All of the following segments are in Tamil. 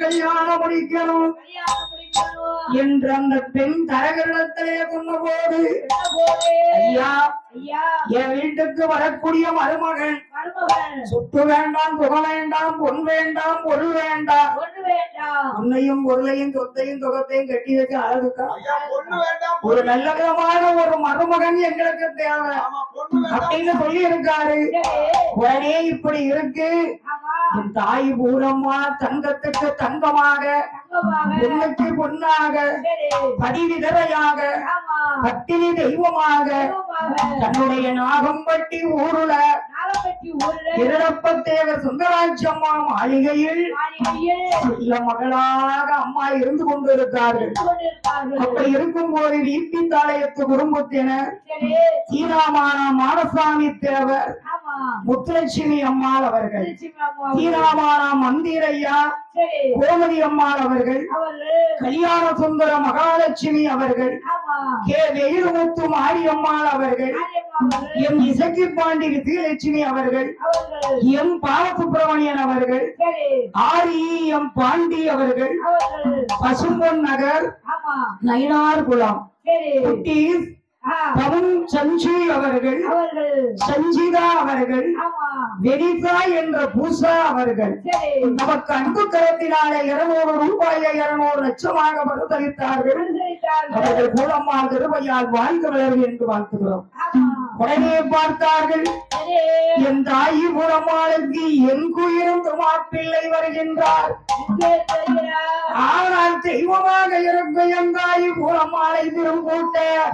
கல்யாணம் முடிக்கணும் கல்யாணம் முடிக்கணும் என்று அந்த பெண் தரகரிடத்திலே சொன்னபோது என்ன போது ஐயா ஐயா என் வீட்டுக்கு வரக்கூடிய மருமகன் மருமகன் சொத்து வேண்டாம் புக வேண்டாம் பொன் வேண்டாம் பொருள் வேண்டாம் ஒன்று வேண்டாம் உன்னையும் பொருளையும் சொத்தையும் சுகத்தையும் கட்டி வச்சு அழகுக்கா ஐயா பொண்ணு வேண்டாம் ஒரு நல்ல விதமான ஒரு மருமகன் எங்களுக்கு தேவை ஆமா பொண்ணு வேண்டாம் அப்படின்னு சொல்லி இருக்காரு சரி உடனே இப்படி இருக்கு ஆமா என் தாய் பூரம்மா தங்கத்துக்கு தங்கமாக தங்கமாக பொண்ணுக்கு பொண்ணாக சரி பதிவிதரையாக ஆமா பத்தினி தெய்வமாக தெய்வமாக தன்னுடைய நாகம்பட்டி ஊருல நாகப்பட்டி ஊரில் இருளப்பத்தேவர் சுந்தராட்சம்மா மாளிகையில் மாளிகையில் இல்ல மகளாக அம்மா இருந்து கொண்டிருக்கார்கள் இருந்து கொண்டிருப்பார்கள் அப்படி இருக்கும் போது வீட்டி தாளையத்து குடும்பத்தினர் சரி சீனாமான மாடசாமி தேவர் ஆமா முத்துலட்சுமி அம்மாள் அவர்கள் திருச்சி மாமா சீனாமான மந்திரையா சரி கோமதி அம்மாள் அவர்கள் அவர்கள் கல்யாண சுந்தர மகாலட்சுமி அவர்கள் ஆமா கே வெயில்முத்து மாரியம்மாள் அவர்கள் ஆரியம்மா அவர்கள் எம் இசக்கி பாண்டி விஜயலட்சுமி அவர்கள் அவர்கள் எம் பாலசுப்பிரமணியன் அவர்கள் சரி ஆரி எம் பாண்டி அவர்கள் அவர்கள் பசும்பொன் நகர் ஆமா நயினார் குளம் சரி குட்டீஸ் ஆ, பவன் சஞ்சு அவர்கள் அவர்கள் சஞ்சிதா அவர்கள் ஆமா வெனிதா என்ற பூசா அவர்கள் சரி நமக்கு அன்பு கரத்தினாலே இருநூறு ரூபாயை இருநூறு லட்சமாக பரிசளித்தார்கள் அனுசரித்தார்கள் அவர்கள் மூலமா திருவையால் வாழ்க வளர்வு என்று வாழ்த்துகிறோம் ஆமா உடனே பார்த்தார்கள் சரி என் தாயி மூலமாளுக்கு என் குயிரும் மாப்பிள்ளை வருகின்றார் இங்கே தெரிகிறார் ஆனால் தெய்வமாக இருக்கும் என் தாயி மூலமாலை திரும்பூட்ட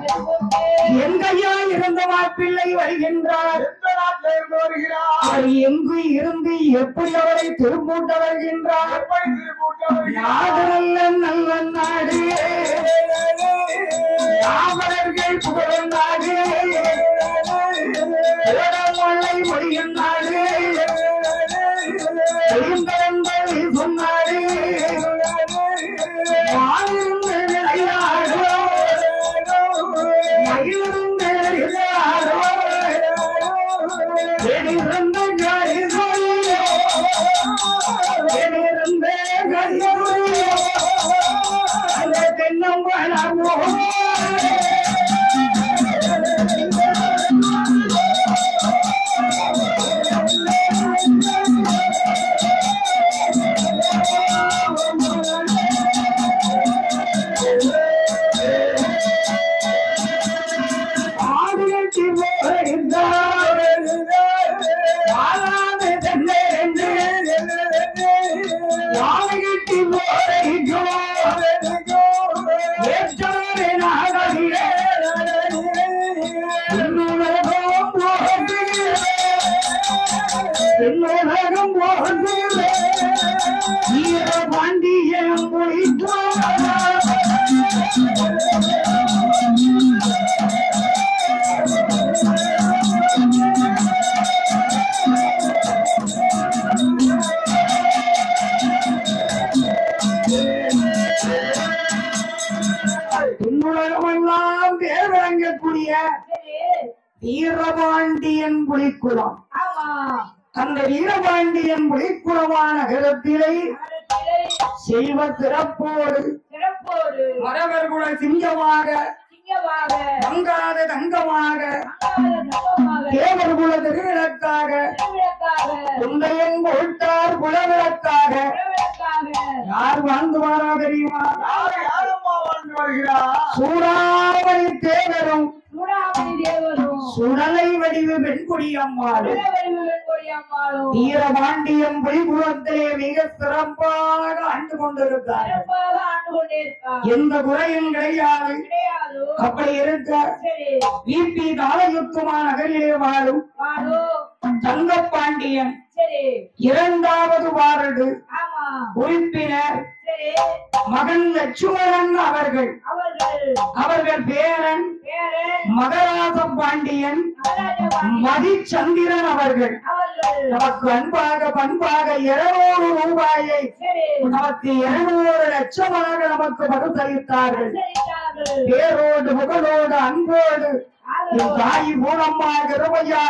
எங்கையா இருந்த மாப்பிள்ளை வருகின்றார் எந்த நாட்டில இருந்து வருகிறார் அவர் எங்கு இருந்து எப்படி அவரை திரும்பூட்ட வருகின்றார் எப்படி திருப்பூட்ட வருகிறார் நாடு நல்ல நல்ல நாடு யாவரர்கள் புகழும் நாடு மழை மொழியும் நாடு எழுந்தவங்கள் வீசும் நாடு வானிருந்து விளையாடோ மயிலிருந்து விளையாடோ வெளியிருந்து கரிசொல்லோ வெளியிருந்து கரிசொல்லோ அந்த தென்னம்பழமோ ஆடுகட்டி போகின்றார் வாழாது தென்னை என்று யானைகட்டி போகின்றோம் ஏற்றவரே நாடகிலே என்னுலகம் போகின்றே என்னுலகம் போகின்றே வீர பாண்டியன் முடித்தோம் உன்னுலகமெல்லாம் பேர் வழங்கக்கூடிய சரி வீரபாண்டியன் புலிக்குளம் ஆமா அந்த வீரபாண்டியன் புலிக்குளமான நகரத்திலே அவர்களை செல்வ சிறப்போடு சிறப்போடு மரவர்குல சிங்கமாக சிங்கமாக தங்காத தங்கமாக அங்காத தங்கமாக தேவர்குல திருவிளக்காக திருவிளக்காக குந்தையன் கொட்டார் குலவிளக்காக திருவிளக்காக யார் வாழ்ந்து வாரா தெரியுமா யார் யாரம்மா வாழ்ந்து வருகிறார் சூடாமணி தேவரும் சூடாமணி தேவரும் சுடலை வடிவு பெண்குடி அம்மாளும் வீரவடிவுகள் கொடியம்மாளும் வீரபாண்டியம் புலிகுலத்திலே மிக சிறப்பாக ஆண்டு கொண்டிருக்கார் சிறப்பாக ஆண்டு கொண்டிருக்கார் எந்த குறையும் கிடையாது கிடையாது அப்படி இருக்க சரி விபி தாளயுத்துமா நகரிலே வாழும் வாடோ தங்கப்பாண்டியன் சரி இரண்டாவது வார்டு ஆமா உறுப்பினர் சரி மகன் லட்சுமணன் அவர்கள் அவர்கள் அவர்கள் பேரன் பேரன் மகராச பாண்டியன் மகாராஜா மதிச்சந்திரன் அவர்கள் அவர்கள் நமக்கு அன்பாக பண்பாக இருநூறு ரூபாயை சரி நமக்கு இருநூறு லட்சமாக நமக்கு பகுத்தளித்தார்கள் சரித்தார்கள் பேரோடு புகழோடு அன்போடு என் தாய் மூலம்மா கிருபையால்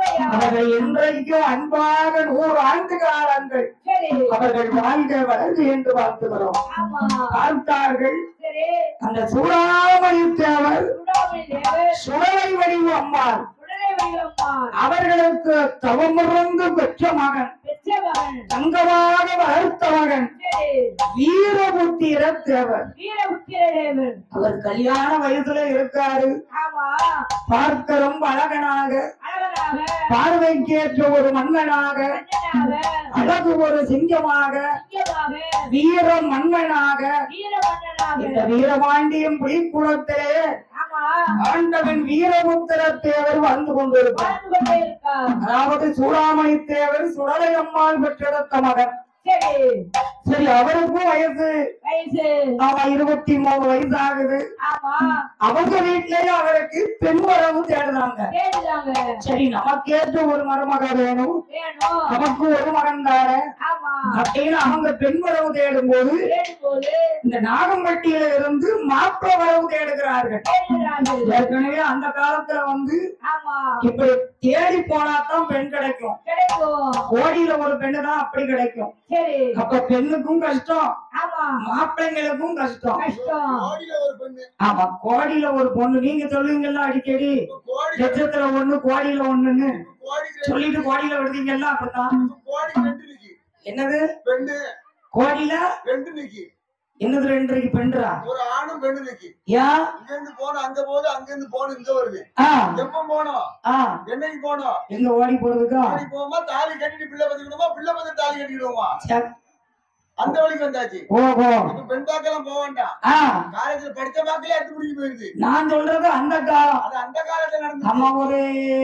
உண்மையா அவர்கள் இன்றைக்கும் அன்பாக நூறு ஆண்டு காலங்கள் சரி அவர்கள் வாழ்க வளர்ச்சி என்று வாழ்த்துகிறோம் ஆமா பார்த்தார்கள் சரி அந்த சூடாமணி தேவர் சுடாமணி தேவர் சுடலை வடிவு அம்மாள் உடனே வடிவம்மாள் அவர்களுக்கு தவமிருந்து பெற்ற மகன் பெற்ற மகன் தங்கமாக வளர்த்த மகன் சரி வீரபுத்திர தேவர் வீரபுத்திர தேவர் அவர் கல்யாண வயசுல இருக்காரு ஆமா பார்க்க ரொம்ப அழகனாக அழகனாக பார்வைக்கேற்ற ஒரு மன்னனாக மன்னனாக அழகு ஒரு சிங்கமாக முக்கியமாக வீர மன்னனாக வீர மன்னனாக இந்த வீரபாண்டியம் புலிக்குளத்திலே ஆமா ஆண்டவன் வீரபுத்திர தேவர் வந்து கொண்டிருப்பார் வாழ்ந்து கொண்டே இருக்கார் அதாவது சூடாமணி தேவர் சுடலை அம்மாள் பெற்றெடுத்த மகன் சரி சரி அவருக்கும் வயசு வயசு ஆமா இருபத்தி மூணு வயசு ஆகுது ஆமா அவங்க வீட்லயே அவருக்கு பெண் வரவு தேடுறாங்க கேளுதாங்க சரி நமக்கேற்ற ஒரு மருமக வேணும் வேணும் நமக்கு ஒரு மகன் தானே ஆமா அப்படின்னு அவங்க பெண் வரவு தேடும் போது கேடும்போது இந்த நாகம்பட்டியில இருந்து மாப்பிள வரவு தேடுகிறார்கள் கேளுகிறார்கள் ஏற்கனவே அந்த காலத்துல வந்து ஆமா இப்படி தேடி போனாதான் பெண் கிடைக்கும் கிடைக்கும் கோடியில ஒரு பெண்ணு தான் அப்படி கிடைக்கும் சரி அப்ப பெண்ணுக்கும் கஷ்டம் ஆமா மாப்பிள்ளைங்களுக்கும் கஷ்டம் கஷ்டம் கோடியில ஒரு பெண்ணு ஆமா கோடியில ஒரு பொண்ணு நீங்க சொல்லுவீங்கல்ல அடிக்கடி இப்ப கோடி லட்சத்துல ஒண்ணு கோடியில ஒண்ணுன்னு கோடிக்கு சொல்லிட்டு கோடியில விடுதீங்கல்ல அப்படித்தான் ரெண்டு- கோடிக்கு ரெண்டு நிக்கி என்னது பெண்ணு கோடியில ரெண்டு நிக்கி என்னது ரெண்டரைக்கு பெண்றா ஒரு ஆணும் பெண்ணு நிக்கி ஏன் இங்க இருந்து போன அங்க போகுது அங்க இருந்து போன இங்க வருது ஆ எப்ப போனோம் ஆ என்னைக்கு போனோம் எங்க ஓடி போறதுக்கா தாலி போகுமா தாலி கட்டிட்டு பிள்ளை பத்திக்கிடுமா பிள்ளை பத்தி தாலி கட்டிக்கிடுவோமா சரி. அந்த வழிக்கு வந்தாச்சு ஓஹோ இப்ப பெண் பார்க்கலாம் போக வேண்டாம் ஆ காலேஜ்ல படிச்ச பார்க்கல எடுத்து முடிக்க போயிருது நான் சொல்றது அந்த காலம் அது அந்த காலத்துல நடந்து நம்ம ஒரு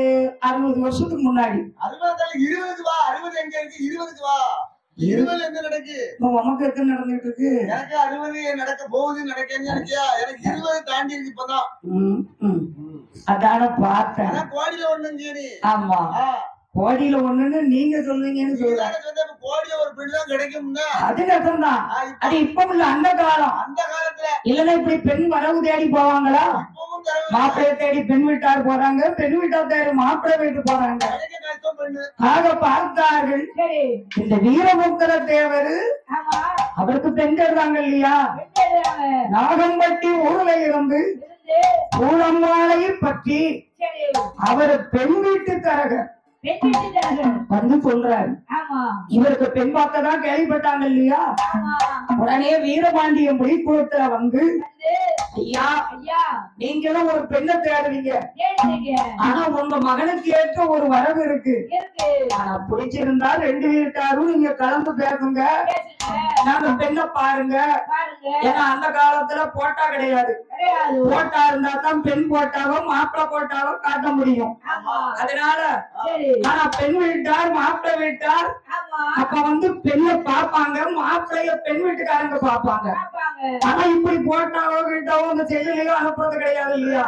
அறுபது வருஷத்துக்கு முன்னாடி அறுபது இருபதுக்கு வா அறுபது எங்க இருக்கு இருபதுக்கு வா இருபது எங்க நடக்கு இப்ப உமக்கு எத்தனை நடந்துட்டு இருக்கு எனக்கு அறுபது நடக்க போகுது நடக்கன்னு நினைக்கியா எனக்கு இருபது தாண்டி இருக்கு இப்பதான் ம், ம். அதான பார்த்தேன் ஆனா கோடியில ஒண்ணும் சரி ஆமா கோடியில ஒண்ணுன்னு நீங்க சொல்லுவீங்கன்னு சொல்றேன் கோடியில ஒரு பெண் தான் கிடைக்கும்னா அது நெசம்தான் ஆ, இப்ப அது இப்ப இல்ல அந்த காலம் அந்த காலத்துல இல்லன்னா இப்படி பெண் வரவு தேடி போவாங்களா இப்பவும் தரவு மாப்பிள்ளை தேடி பெண் வீட்டார் போறாங்க பெண் வீட்டார் தேடி மாப்பிள்ளை வீட்டு போறாங்க கிடைக்க கஷ்டம் பெண்ணு ஆக பார்த்தார்கள் சரி இந்த வீரபுத்திர தேவர் ஆமா அவருக்கு பெண் தேடுறாங்க இல்லையா பெண் எழுதுறாங்க நாகம்பட்டி ஊர்ல இருந்து இருந்து பூலம்மாளையை பற்றி சரி அவர் பெண் வீட்டுக்காரக பெண் வீட்டுக்காரர்கள் வந்து சொல்றாரு ஆமா இவருக்கு பெண் பார்த்ததான் கேள்விப்பட்டாங்க இல்லையா ஆமா உடனே வீரபாண்டியம் புலிக்குளத்துல வந்து வந்து ஐயா ஐயா நீங்களும் ஒரு பெண்ணை தேடுறீங்க கேளுங்க ஆனா உங்க மகனுக்கு ஏற்ற ஒரு வரவு இருக்கு இருக்கு ஆனா பிடிச்சிருந்தா ரெண்டு வீட்டாரும் நீங்க கலந்து பேசுங்க பேசுங்க நாங்க பெண்ணை பாருங்க பாருங்க ஏன்னா அந்த காலத்துல போட்டா கிடையாது கிடையாது போட்டா இருந்தா தான் பெண் போட்டாவோ மாப்பிள்ளை போட்டாவோ காட்ட முடியும் ஆமா அதனால சரி ஆனா பெண் வீட்டார் மாப்பிள்ளை வீட்டார் ஆமா அப்ப வந்து பெண்ணை பார்ப்பாங்க மாப்பிள்ளைய பெண் வீட்டுக்காரங்க பார்ப்பாங்க பாப்பாங்க ஆனா இப்படி போட்டாவோ கிட்டாவோ இந்த செல்லுலயோ அனுப்புறது கிடையாது இல்லையா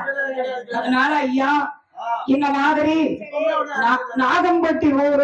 அதனால ஐயா இந்த மாதிரி நா- நாகம்பட்டி ஊரு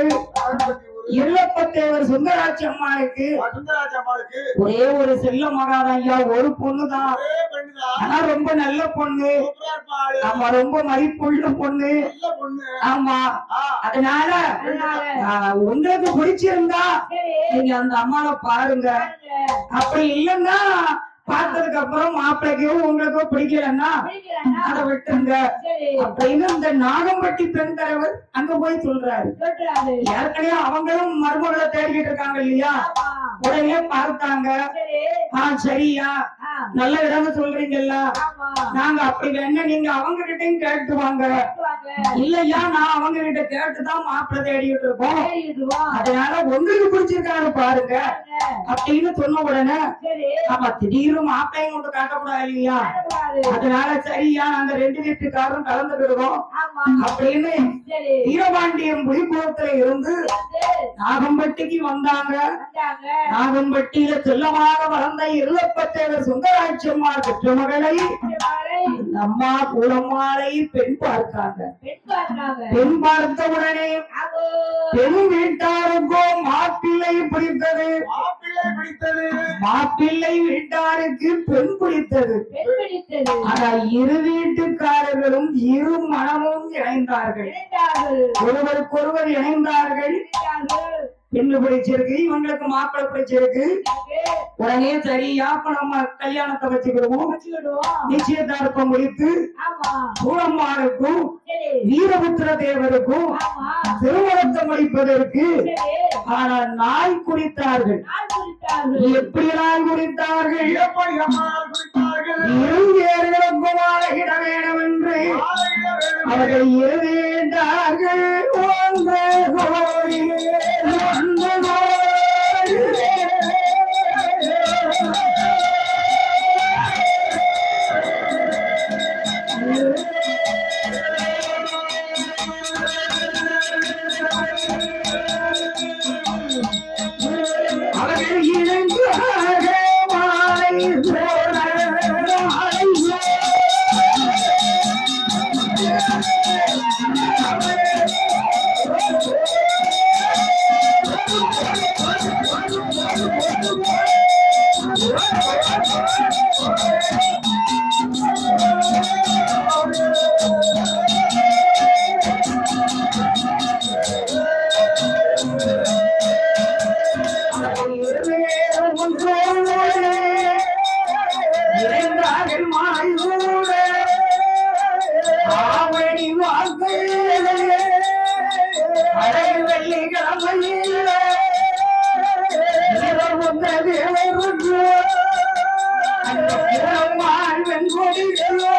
இருளப்பத்தேவர் சுந்தராட்சி அம்மாளுக்கு சுந்தராஜ அம்மாளுக்கு ஒரே ஒரு செல்ல மகாதான் ஐயா ஒரு பொண்ணுதான் ஒரே பெண்ணுதான் ஆனா ரொம்ப நல்ல பொண்ணு சூப்பரா இருப்பா ஆளு. ஆமா ரொம்ப மதிப்புள்ள பொண்ணு நல்ல பொண்ணு ஆமா ஆ, அதனால அதனால ஆ, உங்களுக்கு பிடிச்சிருந்தா சரி நீங்க அந்த அம்மாவை பாருங்க பாருங்க அப்படி இல்லைன்னா பார்த்ததுக்கு அப்புறம் மாப்பிள்ளைக்கோ உங்களுக்கோ பிடிக்கலன்னா பிடிக்கலன்னா அதை விட்டுருங்க சரி அப்படின்னு இந்த நாகம்பட்டி பெண் தலைவர் அங்க போய் சொல்றாரு சொல்றாரு ஏற்கனவே அவங்களும் மருமகளை தேடிக்கிட்டு இருக்காங்க இல்லையா ஆமா உடனே பார்த்தாங்க சரி ஆ சரியா ஆ நல்ல இடம்னு சொல்றீங்கல்ல ஆமா நாங்க அப்படி வேணா நீங்க அவங்க கிட்டயும் கேட்டு வாங்க வாங்க இல்லையா நான் அவங்க கிட்ட கேட்டுதான் மாப்பிள்ளை தேடிட்டு இருக்கோம் ஏறிடுவோம் அதனால உங்களுக்கு பிடிச்சிருக்காரு பாருங்க அப்படின்னு சொன்ன உடனே சரி ஆமா திடீர்னு மாப்பிள்ளையும் கொண்டு காட்டக்கூடாது இல்லையா வரக்கூடாது. அதனால சரியா நாங்க ரெண்டு வீட்டுக்காரரும் கலந்துக்கிடுவோம் ஆமா அப்படின்னு சரி வீரபாண்டியம் புலிக்குளத்துல இருந்து வந்து நாகம்பட்டிக்கு வந்தாங்க வந்தாங்க நாகம்பட்டியில செல்லமாக வளர்ந்த இருளப்பத்தேவர் சுந்தராட்சி அம்மா பெற்ற மகளை மகளை இந்த அம்மா கூடம்மாளை பெண் பார்க்காங்க பெண் பார்த்தாங்க பெண் பார்த்த உடனே அதோ பெண் வீட்டாருக்கோ மாப்பிள்ளை பிடித்தது மாப்பிள்ளை மாப்பிள்ளை பிடித்தது மாப்பிள்ளை வீட்டாருக்கு பெண் பிடித்தது பெண் பிடித்தது ஆனால் இரு வீட்டுக்காரர்களும் இரு மனமும் இணைந்தார்கள் இணைந்தார்கள் ஒருவருக்கொருவர் இணைந்தார்கள் இணைந்தார்கள் பெண்ணு பிடிச்சிருக்கு இவங்களுக்கு மாப்பிள்ளை பிடிச்சிருக்கு இங்கே உடனே சரியா அப்ப நம்ம கல்யாணத்தை வச்சுக்கிடுவோம் வச்சுக்கிடுவோம் நிச்சயதார்த்தம் முடித்து ஆமா சூழம்மாளுக்கும் சரி வீரபுத்திர தேவருக்கும் ஆமா திருமணத்தை முடிப்பதற்கு சரி ஆனால் நாய் குறித்தார்கள் நாள் குறித்தார்கள் எப்படி நாய் குறித்தார்கள் எப்படி அம்மா குறித்தார்கள் இருங்கேர்களுக்கும் ஆளையிட வேண்டும் என்று ஆலையிட வேண்டும் அவர்கள் இருவேண்டார்கள் ஒன்று கோடி ஒன்று அவர்கள் இணைந்தார்கள் மாலை சோழ மாலை இருந்தார்கள் மாயூட ஆவணி வாழ்க்கையிலே அரை வெள்ளிக்கிழமையில் இரவுந்த தேவருக்கு அந்த பிறவாழ் வெண்கொடிகளோ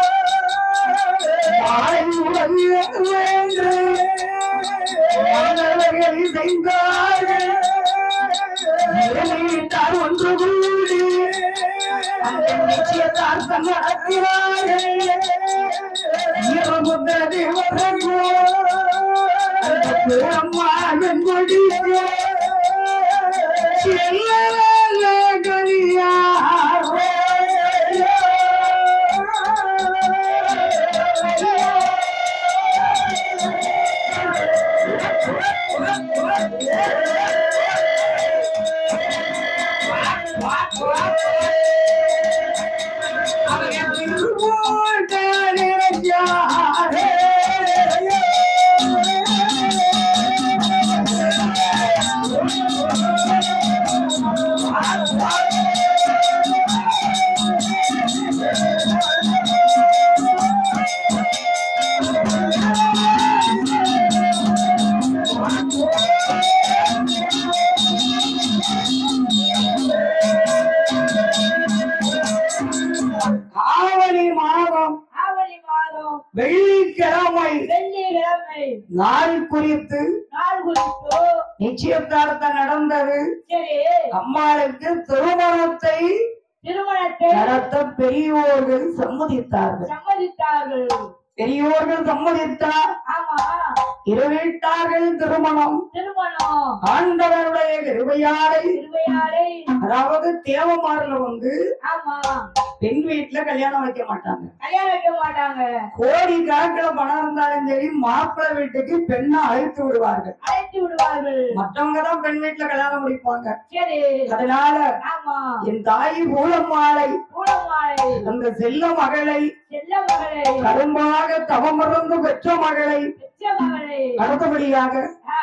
வாழை உலகில் வேண்டு மன்னர்கள் செய்தார்கள் இறையிட்டார் ஒன்று கூடி அந்த நிச்சயதார்த்தம் நடத்தினார்கள் இரவுந்த தேவருக்கு அந்த பிறவாழ் கொடிகளோ ஆவணி மாதம் ஆவணி மாதம் வெள்ளிக்கிழமை வெள்ளிக்கிழமை நாள் குறித்து நாள் குறித்து நிச்சயதார்த்தம் நடந்தது சரி அம்மாளுக்கு திருமணத்தை திருமணத்தை நடத்த பெரியோர்கள் சம்மதித்தார்கள் சம்மதித்தார்கள் பெரியோர்கள் சம்மதித்தார் ஆமா இரு வீட்டார்கள் திருமணம் திருமணம் ஆண்டவருடைய கிருபையாரை திருவையாரை அதாவது தேவமாரில் வந்து ஆமா பெண் வீட்டுல கல்யாணம் வைக்க மாட்டாங்க கல்யாணம் வைக்க மாட்டாங்க கோடி கணக்குல பணம் இருந்தாலும் சரி மாப்பிள்ளை வீட்டுக்கு பெண்ணை அழைத்து விடுவார்கள் அழைத்து விடுவார்கள் மற்றவங்க தான் பெண் வீட்டுல கல்யாணம் முடிப்பாங்க சரி அதனால ஆமா என் தாய் பூலமாலை பூலமாலை அந்த செல்ல மகளை செல்ல மகளை கரும்பாக தவமறந்து பெற்ற மகளை பெற்ற மகளை அடுத்தபடியாக ஆ,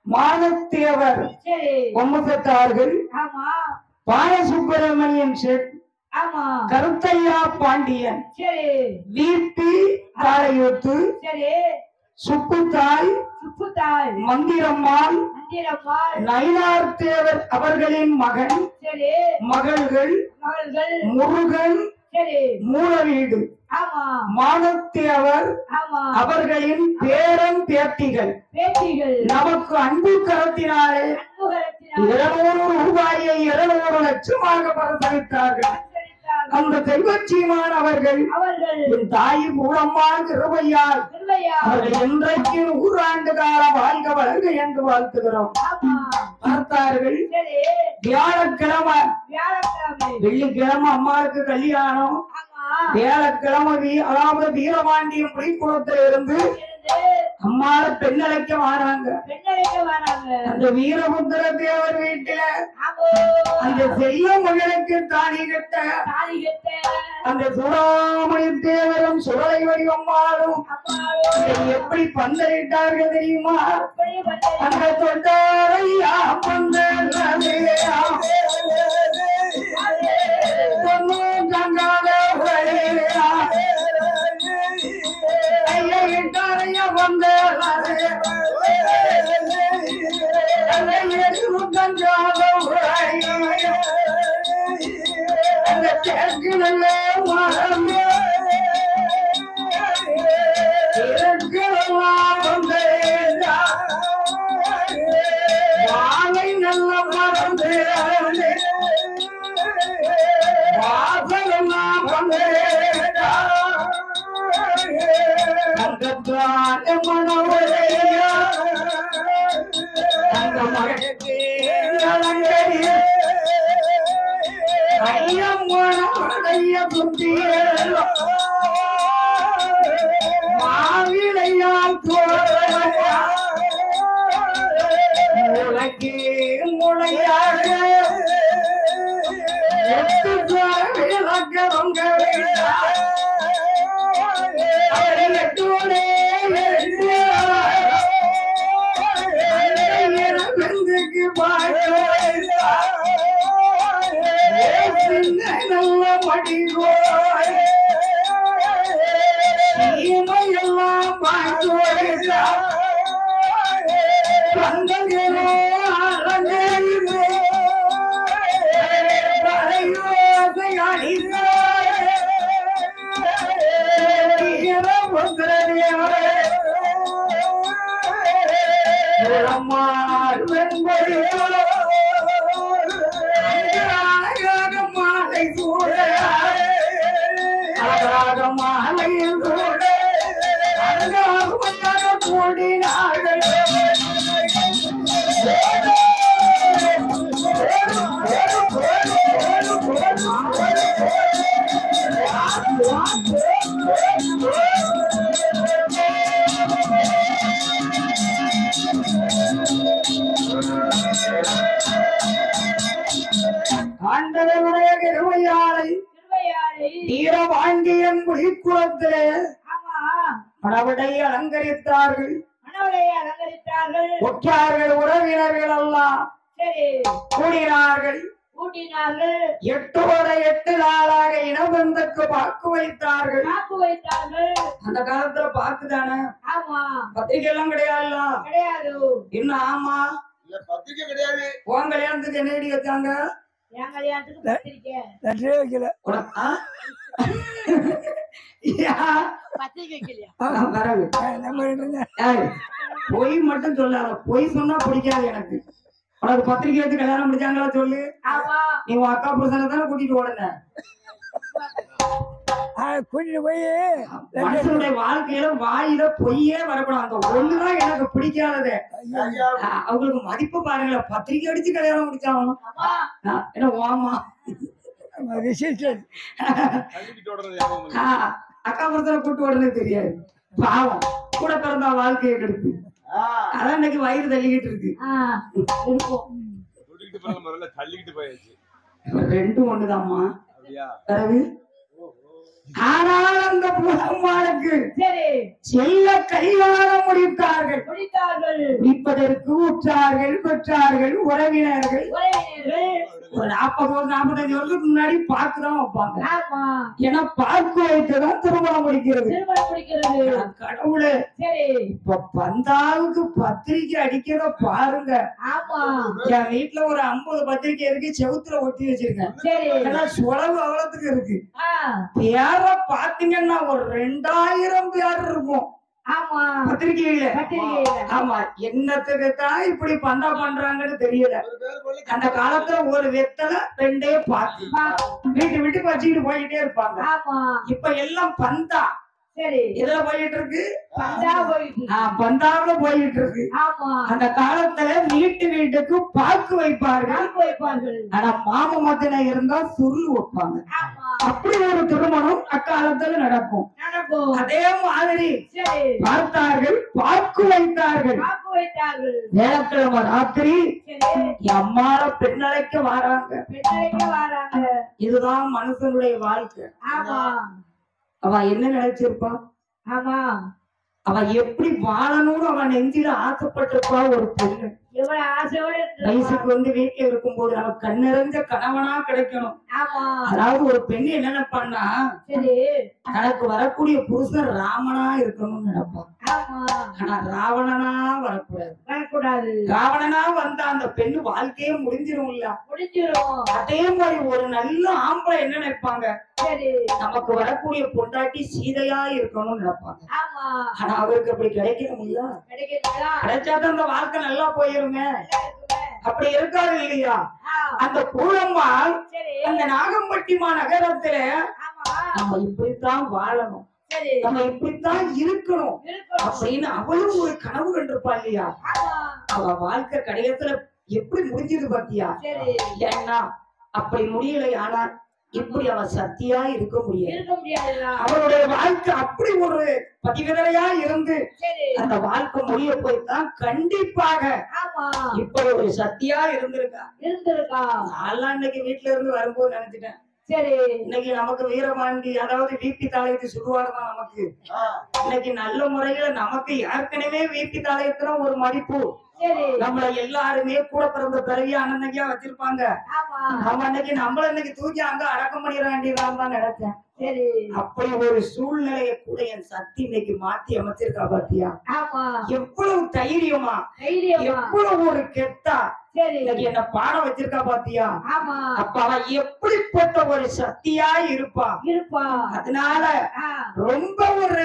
மானத்தேவர் சரி வம்சத்தார்கள் ஆமா பாலசுப்பிரமணியன் செட் ஆமா கருத்தையா பாண்டியன் சரி வீட்டு தாரையொத்து சரி சுப்புத்தாய் சுப்புத்தாய் மந்திரம்மாள் மந்திரம்மாள் நயினார் தேவர் அவர்களின் மகன் சரி மகள்கள் மகள்கள் முருகன் சரி மூலவீடு ஆமா மானத்தேவர் ஆமா அவர்களின் பேரன் பேத்திகள் பேட்டிகள் நமக்கு அன்பு கரத்தினாலே அன்புகரத்தினால் இருநூறு ரூபாயை இருநூறு லட்சமாக பரிசளித்தார்கள் அனுசரித்தார்கள். அந்த தெய்வச்சீமான் அவர்கள் அவர்கள் என் தாய் மூலம்மா கிருபையால் திருவையா அவர்கள் என்றைக்கு நூறாண்டு காலம் வாழ்க வளர்க என்று வாழ்த்துகிறோம் ஆமா பார்த்தார்கள் சரி வியாழக்கிழமை வியாழக்கிழமை வெள்ளிக்கிழமை அம்மாவுக்கு கல்யாணம் ஆமா வியாழக்கிழமை வீ- அதாவது வீரபாண்டியம் புலிக்குளத்துல இருந்து இருந்து அம்மால பெண்ணழைக்க வராங்க பெண்ணழைக்க வராங்க அந்த வீரபுத்திர தேவர் வீட்டுல ஆமோ அந்த செல்ல மகளுக்கு தாலி கட்ட தாலி கட்ட அந்த சுடாமணி தேவரும் சுடலை வடிவம்மாளும் அம்மாவோ இதை எப்படி பந்தலிட்டார்கள் தெரியுமா அப்படி வந்து அந்த தொட்டாரையா பந்தலையா பொன்னும் தங்காத வழியா ஐயா இட்டாரையா பந்தலையா அந்த தேக்கில மரம் வாழை நல்ல மறந்து வாசலெல்லாம் வந்தேடா தங்கத்தான மனோரையா தங்க மகனுக்கு நலங்கரிய ஐயம்மனைய சுத்தியோ மாவிளையால் தோழமையா முளைக்கு முளையாக எட்டு விளக்க வங்க அவரை எட்டோடே வெந்துக்கு நல்ல மடிகோய் தீமையெல்லாம் பார்த்து பந்தங்களோ அரங்கேறுமே பறையோசை அடித்தார் வெண்பொழியோ அழகாக மாலை சூட அழகாக மாலை சூட அழகாக கூடினார்கள் ஆண்டவனுடைய கிருமையாலை திருவையாளை வீரபாண்டியன் குடிக்குளத்திலே ஆமா மணவடை அலங்கரித்தார்கள் மனோலையை அலங்கரித்தார்கள் உற்றார்கள் உறவினர்கள் எல்லாம் சரி கூடினார்கள் கூட்டினார்கள் எட்டோட எட்டு நாளாக இனபந்துக்கு பாக்கு வைத்தார்கள் காப்பு வைத்தார்கள் அந்த காலத்துல பாக்குதானே ஆமா பத்திரிக்கை எல்லாம் கிடையாதுல்ல கிடையாது இன்னும் ஆமா இல்ல பத்திரிக்கை கிடையாது உன் கல்யாணத்துக்கு என்ன அடி வச்சாங்க என் கல்யாணத்துக்கு பத்திரிக்கை லெட்டரே வைக்கல உனக்கு- ஆ? யா, பத்திரிக்கை வைக்கலையா நான் வரவு. நம்ம ரெண்டு ஏய், பொய் மட்டும் சொல்லாத பொய் சொன்னா பிடிக்காது எனக்கு உனக்கு பத்திரிக்கை வச்சு கல்யாணம் முடிச்சாங்களா சொல்லு ஆமா நீ உன் அக்கா புருஷனை தானே கூட்டிட்டு ஓடுன கூட்டிட்டு போய் மனுஷனுடைய வாழ்க்கையில வாயில பொய்யே வரக்கூடாது அந்த ஒண்ணுதான் எனக்கு பிடிக்காதது ஐயா, ஆ, அவங்களுக்கு மதிப்பு பாருங்களேன் பத்திரிக்கை அடிச்சு கல்யாணம் முடிச்சாங்க ஆமா ஆ, என்ன ஓமா ரிஜிஸ்டர் தள்ளிக்கிட்டு ஓடுறது ஞாபகம் இல்லை. ஆ, அக்கா புருஷனை கூட்டு ஓடுனது தெரியாது பாவம் கூட பிறந்தா வாழ்க்கையை கெடுத்து ஆ, அதான் இன்னைக்கு வயிறு தள்ளிக்கிட்டு இருக்கு ஆ, இருக்கும் கூட்டிக்கிட்டு போறது முதல்ல தள்ளிக்கிட்டு போயாச்சு ரெண்டும் ஒண்ணுதாம்மா அப்படியா பிறகு ஆனால் அந்த புலம்மாளுக்கு சரி செல்ல கல்யாணம் முடித்தார்கள் முடித்தார்கள் முடிப்பதற்கு உற்றார்கள் பெற்றார்கள் உறவினர்கள் உறவினர்கள் ஒரு நாற்பது ஒரு நாற்பத்தஞ்சு வருஷத்துக்கு முன்னாடி பார்த்துதான் வைப்பாங்க ஆமா ஏன்னா பார்க்க வைத்துதான் திருமணம் முடிக்கிறது திருமணம் முடிக்கிறது ஆனா கடவுளே சரி இப்ப பந்தாவுக்கு பத்திரிக்கை அடிக்கிறத பாருங்க ஆமா என் வீட்டுல ஒரு ஐம்பது பத்திரிக்கை இருக்கு செவுத்துல ஒட்டி வச்சிருக்கேன் சரி ஏன்னா சுழவு அவ்வளவுக்கு இருக்கு ஆ பேர பாத்தீங்கன்னா ஒரு ரெண்டாயிரம் பேர் இருக்கும் ஆமா பத்திரிகையில பத்திரிகையில ஆமா என்னத்துக்கு தான் இப்படி பந்தா பண்றாங்கன்னு தெரியல ஒரு பேர் கொள்ளை அந்த காலத்துல ஒரு வெத்தலை ரெண்டே பாக்கு பா- வீட்டு வீட்டுக்கு வச்சுக்கிட்டு போயிட்டே இருப்பாங்க ஆமா இப்ப எல்லாம் பந்தா சரி எதுல போயிட்டு இருக்கு பந்தா போயிட்டு ஆ, பந்தாவுல போயிட்டு இருக்கு ஆமா அந்த காலத்துல வீட்டு வீட்டுக்கு பாக்கு வைப்பார்கள் காப்பு வைப்பார்கள் ஆனா மாம மத்தின இருந்தா சுருள் வைப்பாங்க ஆமா அப்படி ஒரு திருமணம் அக்காலத்துல நடக்கும் நடக்கும் அதே மாதிரி சரி பார்த்தார்கள் பாக்கு வைத்தார்கள் காப்பு வைத்தார்கள் வேளக்கிழமை ராத்திரி சரி என் அம்மால பெண்ணழைக்க வராங்க பெண்களுக்கு வராங்க இதுதான் மனுஷனுடைய வாழ்க்கை ஆமா அவ என்ன நினைச்சிருப்பா ஆமா அவ எப்படி வாழணும்னு அவன் நெஞ்சில ஆசைப்பட்டிருப்பா ஒரு பொண்ணு எவ்வளவு ஆசையோட இருந்திருப்பா. வயசுக்கு வந்து வீட்டுல இருக்கும்போது நம்ம கண்ணிறஞ்ச கணவனா கிடைக்கணும் ஆமா அதாவது ஒரு பெண் என்ன நினைப்பான்னா சரி தனக்கு வரக்கூடிய புருஷன் ராமனா இருக்கணும்னு நினைப்பான் ஆமா ஆனா ராவணனா வரக்கூடாது வரக்கூடாது ராவணனா வந்தா அந்த பெண்ணு வாழ்க்கையே முடிஞ்சிரும்ல முடிஞ்சிரும் அதே மாதிரி ஒரு நல்ல ஆம்பளை என்ன நினைப்பாங்க சரி நமக்கு வரக்கூடிய பொண்டாட்டி சீதையா இருக்கணும்னு நினைப்பாங்க ஆமா ஆனா அவருக்கு அப்படி கிடைக்கணும்ல கிடைக்குதா கிடைச்சாதான் அந்த வாழ்க்கை நல்லா போயிருங்க அப்படி இருக்காது இல்லையா ஆ, அந்த பூரம்மாள் சரி அந்த நாகம்பட்டிமா நகரத்துல ஆமா நம்ம இப்படித்தான் வாழணும் சரி நம்ம இப்படித்தான் இருக்கணும் இருக்கணும் அப்படின்னு அவளும் ஒரு கனவு கண்டிருப்பா இல்லையா ஆமா அவ வாழ்க்கை கடையத்துல எப்படி முடிஞ்சது பாத்தியா சரி ஏன்னா அப்படி முடியலை ஆனா இப்படி அவ சத்தியா இருக்க முடியாது இருக்க முடியாதுடா அவளுடைய வாழ்க்கை அப்படி ஒரு பதிவிரையா இருந்து சரி அந்த வாழ்க்கை முடிய போய்தான் கண்டிப்பாக ஆமா இப்படி ஒரு சத்தியா இருந்திருக்கா இருந்திருக்கா நான்லாம் இன்னைக்கு வீட்டுல இருந்து வரும்போது நினைச்சிட்டேன் சரி இன்னைக்கு நமக்கு வீரபாண்டி அதாவது விபி தாளையத்து சுடுவாடு தான் நமக்கு ஆ, இன்னைக்கு நல்ல முறையில நமக்கு ஏற்கனவே விபி தாளையத்துல ஒரு மதிப்பு சரி நம்மள எல்லாருமே கூட பிறந்த பிறவியா அண்ணனையா வச்சிருப்பாங்க ஆமா நம்ம இன்னைக்கு நம்மள இன்னைக்கு தூக்கி அங்க அடக்கம் பண்ணிட வேண்டியதான் தான் நினைச்சேன் சரி அப்படி ஒரு சூழ்நிலையை கூட என் சக்தி இன்னைக்கு மாத்தி அமைச்சிருக்கா பாத்தியா ஆமா எவ்வளவு தைரியமா தைரியமா எவ்வளவு ஒரு கெத்தா சரி இன்னைக்கு என்ன பாட வச்சிருக்கா பாத்தியா ஆமா அப்ப அவ எப்படிப்பட்ட ஒரு சக்தியா இருப்பா இருப்பா அதனால ஆ, ரொம்ப ஒரு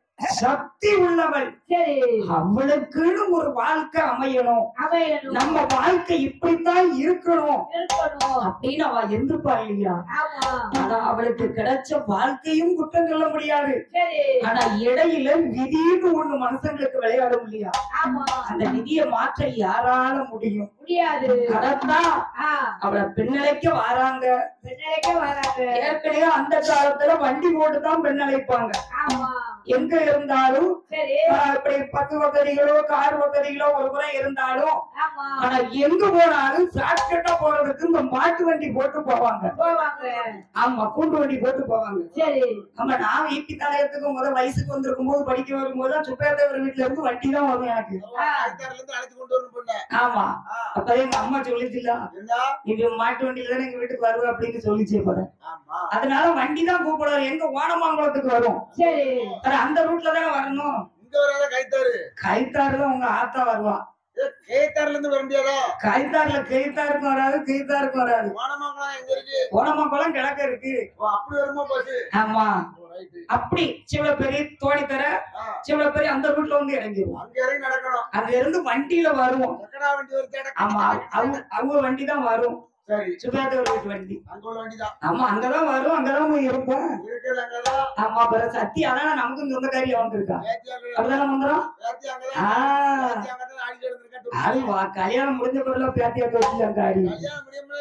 சக்தி உள்ளவள் சரி அவளுக்குன்னு ஒரு வாழ்க்கை அமையணும் அமையணும் நம்ம வாழ்க்கை இப்படித்தான் இருக்கணும் இருக்கணும் அப்படின்னு அவ இருந்துப்பா இல்லையா ஆமா ஆனா அவளுக்கு கிடைச்ச வாழ்க்கையும் குற்றம் சொல்ல முடியாது சரி ஆனா இடையில விதின்னு ஒண்ணு மனுஷங்களுக்கு விளையாடும் இல்லையா ஆமா அந்த விதியை மாற்ற யாரால முடியும் முடியாது அதத்தான் ஆ அவளை பெண்ணழைக்க வராங்க பெண்களுக்கு வராங்க ஏற்கனவே அந்த காலத்துல வண்டி போட்டு தான் பெண் அழைப்பாங்க ஆமா எங்க இருந்தாலும் சரி ஆஹ், இப்படி பத்து வசதிகளோ கார் வசதிகளோ ஒரு புறம் இருந்தாலும் ஆமா ஆனா எங்க போனாலும் ஷார்ட்கட்டா போறதுக்கு இந்த மாட்டு வண்டி போட்டு போவாங்க போவாங்க ஆமா கூண்டு வண்டி போட்டு போவாங்க சரி ஆமா நான் வீட்டு தலையத்துக்கு முதல் வயசுக்கு வந்திருக்கும் போது படிக்க வரும்போது சுப்பேத்தவர் வீட்டுல இருந்து வண்டி தான் வரும் எனக்கு ஆயிரத்தாறுல இருந்து அழைச்சு கொண்டு வரணும் பொண்ணு ஆமா ஆ, அப்பதான் எங்க அம்மா சொல்லிச்சுல என்ன நீங்க மாட்டு வண்டியில தானே எங்க வீட்டுக்கு வருவ அப்படின்னு சொல்லிச்சு இப்பதான் ஆமா அதனால வண்டி தான் கூப்பிடுவாரு எங்க ஓணமாங்குளத்துக்கு வரும் சரி வேற அந்த ரூட்ல தானே வரணும் இங்க வராத கைத்தாரு கைத்தாறுல உங்க ஆத்தா வருவா ஏ, கைத்தாறுல இருந்து வர முடியாதா கைத்தாறுல கைத்தாருக்கு வராது கைத்தாருக்கு வராது ஓணமாங்கலாம் எங்க இருக்கு ஓணமாங்குளம் கிழக்க இருக்கு ஓ, அப்படி வருமா பஸ் ஆமா ஓ, ரைட்டு அப்படி சிவலப்பெரிய தோணித்தர ஆ, சிவலப்பெரிய அந்த ரூட்ல வந்து இறங்கிடுவோம் அங்க இறங்கி நடக்கணும் அங்க இருந்து வண்டியில வருவோம் சக்கரா வண்டி ஒரு தேட ஆமா அவங்க அவங்க வண்டி தான் வரும் சரி சுபேத்தவர் வீட்டு வண்டி அங்க உள்ள வண்டிதான் ஆமா அங்கதான் வரும் அங்கதான் போய் இருப்போம் இருக்கிறது அங்கதான் ஆமா அப்புறம் சத்தி அதான் நமக்கும் சொந்தக்காரியா வந்திருக்கா பேத்தி அங்க அப்படிதானே வந்துடும் பேத்தி அங்கதான் ஆஹ் பேத்தி அங்கதான் ஆடிட்டு இருந்திருக்கா அது வா- கல்யாணம் முடிஞ்ச பிறகு பேத்தியா வச்சிருக்காங்க ஆடி கல்யாணம் முடியும்னு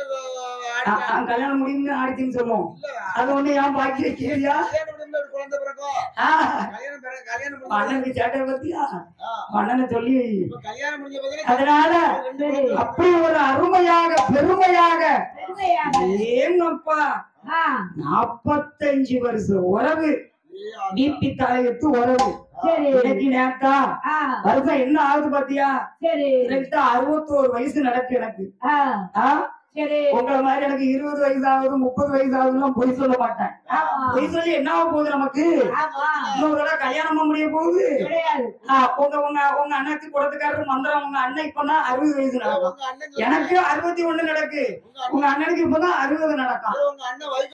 ஆ, ஆ, கல்யாணம் முடியும்னு ஆடிச்சுன்னு சொல்லுவோம் அது ஒண்ணு ஏன் பாக்கி வைக்கிறியா கல்யாணம் முடியும்னு ஒரு குழந்தை பிறக்கும் ஆ, கல்யாணம் பிற- கல்யாணம் முடிஞ்சு அண்ணனுக்கு சேட்டை பத்தியா ஆ, அண்ணனை சொல்லி இப்ப கல்யாணம் முடிஞ்ச பிறகு அதனால ரெண்டு குழந்தை அப்படி ஒரு அருமையாக பெருமையாக பெருமையாக ஏங்கப்பா ஆ நாப்பத்தஞ்சு வருஷம் உறவு ஏ, அது- பிபி தலையத்து உறவு சரி இன்னைக்கு நேத்தா ஆ வருஷம் என்ன ஆகுது பாத்தியா சரி கரெக்டா அறுபத்தோரு வயசு நடக்கு எனக்கு ஆ ஆ? சரி உங்களை மாதிரி எனக்கு இருபது வயசு ஆகுது முப்பது வயசு ஆகுதுலாம் பொய் சொல்ல மாட்டேன் ஆமா பொய் சொல்லி என்ன ஆக போகுது நமக்கு ஆமா இன்னொரு தடவை கல்யாணமா முடிய போகுது கிடையாது ஆ, உங்க உங்க உங்க அண்ணனுக்கு குடத்துக்காரரு மந்திரம் உங்க அண்ணன் இப்பதான் அறுபது வயசு நடக்கும் உங்க அண்ணன் எனக்கு அறுபத்தி ஒண்ணு நடக்கு உங்க அண்ணன் உங்க அண்ணனுக்கு இப்பதான் அறுபது நடக்கும் உங்க அண்ணன் வயசு